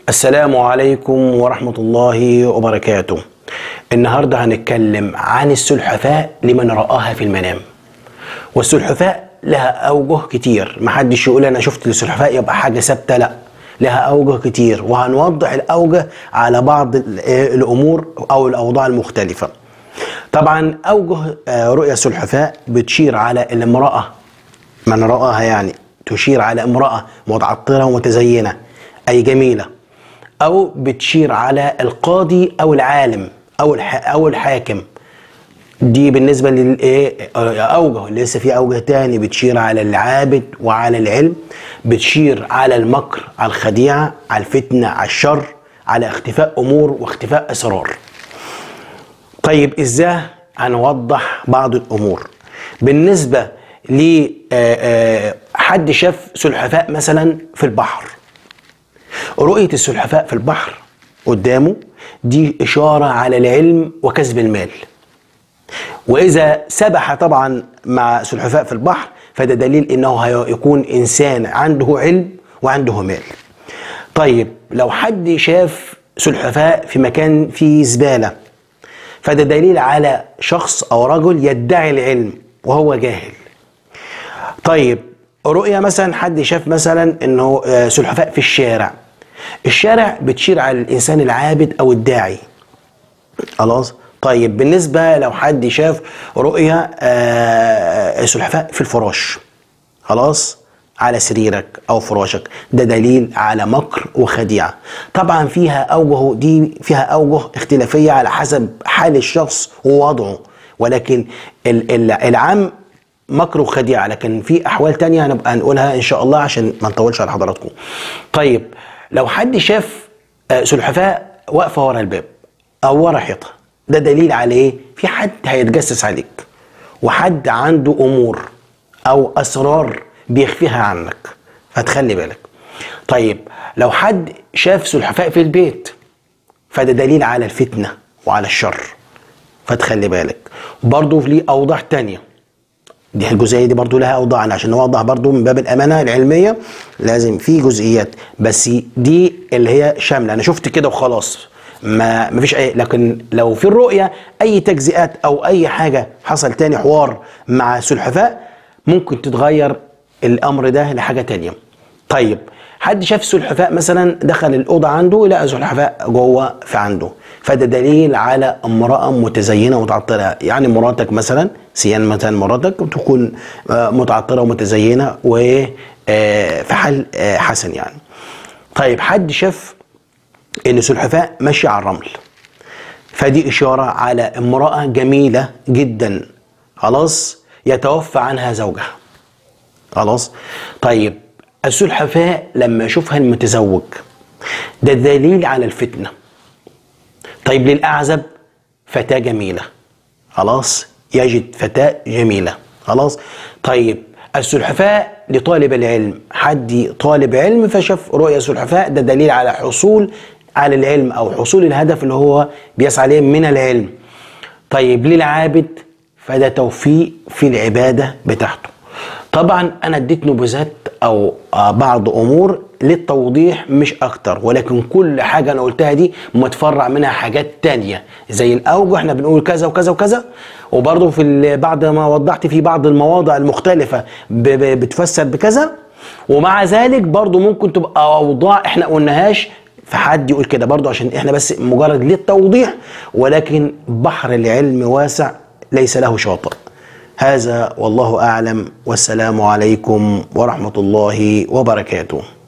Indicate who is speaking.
Speaker 1: السلام عليكم ورحمة الله وبركاته النهاردة هنتكلم عن السلحفاء لمن رآها في المنام والسلحفاء لها أوجه كتير محدش يقول أنا شفت السلحفاء يبقى حاجة ثابتة لأ لها أوجه كتير وهنوضح الأوجه على بعض ال- الأمور أو الأوضاع المختلفة طبعا أوجه آه، رؤيا السلحفاء بتشير على الامرأة من رآها يعني تشير على امرأة متعطرة ومتزينة أي جميلة أو بتشير على القاضي أو العالم أو الح أو الحاكم دي بالنسبة للإيه أوجه لسه في أوجه تاني بتشير على العابد وعلى العلم بتشير على المكر على الخديعة على الفتنة على الشر على اختفاء أمور واختفاء أسرار طيب ازاي هنوضح بعض الامور بالنسبه ل آه، آه، حد شاف سلحفاء مثلا في البحر رؤيه السلحفاء في البحر قدامه دي اشاره على العلم وكسب المال واذا سبح طبعا مع سلحفاء في البحر فده دليل انه هيكون انسان عنده علم وعنده مال طيب لو حد شاف سلحفاء في مكان فيه زباله فده دليل على شخص او رجل يدعي العلم وهو جاهل طيب رؤية مثلا حد شاف مثلا انه آه، سلحفاء في الشارع الشارع بتشير على الانسان العابد او الداعي خلاص طيب بالنسبة لو حد شاف رؤية آه، سلحفاء في الفراش خلاص على سريرك او فراشك ده دليل على مكر وخديعة طبعا فيها اوجه دي فيها اوجه اختلافية على حسب حال الشخص ووضعه ولكن ال- ال- العام مكر وخديعة لكن في احوال تانية هنبقى نقولها ان شاء الله عشان ما نطولش على حضراتكم طيب لو حد شاف آه، سلحفاء واقفة ورا الباب او ورا حيطة ده دليل على ايه في حد هيتجسس عليك وحد عنده امور او اسرار بيخفيها عنك فتخلي بالك طيب لو حد شاف سلحفاء في البيت فده دليل على الفتنة وعلى الشر فتخلي بالك برضه ليه اوضاع تانية دي الجزئيه دي برضو لها اوضاع أنا عشان نوضح برضو من باب الامانه العلميه لازم في جزئيات بس دي اللي هي شامله انا شفت كده وخلاص ما مفيش اي لكن لو في الرؤيه اي تجزئات او اي حاجه حصل تاني حوار مع سلحفاء ممكن تتغير الامر ده لحاجه تانية طيب حد شاف سلحفاء مثلا دخل الاوضه عنده لقى سلحفاء جوه في عنده فده دليل على امراه متزينه ومتعطره يعني مراتك مثلا سيان مثلا مراتك تكون آه، متعطره ومتزينه وفي حال آه، حسن يعني طيب حد شاف ان سلحفاء ماشيه على الرمل فدي إشارة على امرأة جميلة جدا خلاص يتوفى عنها زوجها خلاص طيب السلحفاء لما يشوفها المتزوج ده دليل على الفتنة طيب للأعزب فتاة جميلة خلاص يجد فتاة جميلة خلاص طيب السلحفاء لطالب العلم حد طالب علم فشاف رؤيا سلحفاء ده دليل على حصول على العلم او حصول الهدف اللي هو بيسعى اليه من العلم طيب للعابد فده توفيق في العباده بتاعته طبعا انا اديت نبذات او آه، بعض امور للتوضيح مش اكتر ولكن كل حاجه انا قلتها دي متفرع منها حاجات تانية زي الاوجه احنا بنقول كذا وكذا وكذا وبرضه في ال- بعد ما وضحت في بعض المواضع المختلفه ب- ب- بتفسر بكذا ومع ذلك برضه ممكن تبقى اوضاع احنا قلناهاش في حد يقول كده برضه عشان احنا بس مجرد للتوضيح ولكن بحر العلم واسع ليس له شاطئ هذا والله اعلم والسلام عليكم ورحمه الله وبركاته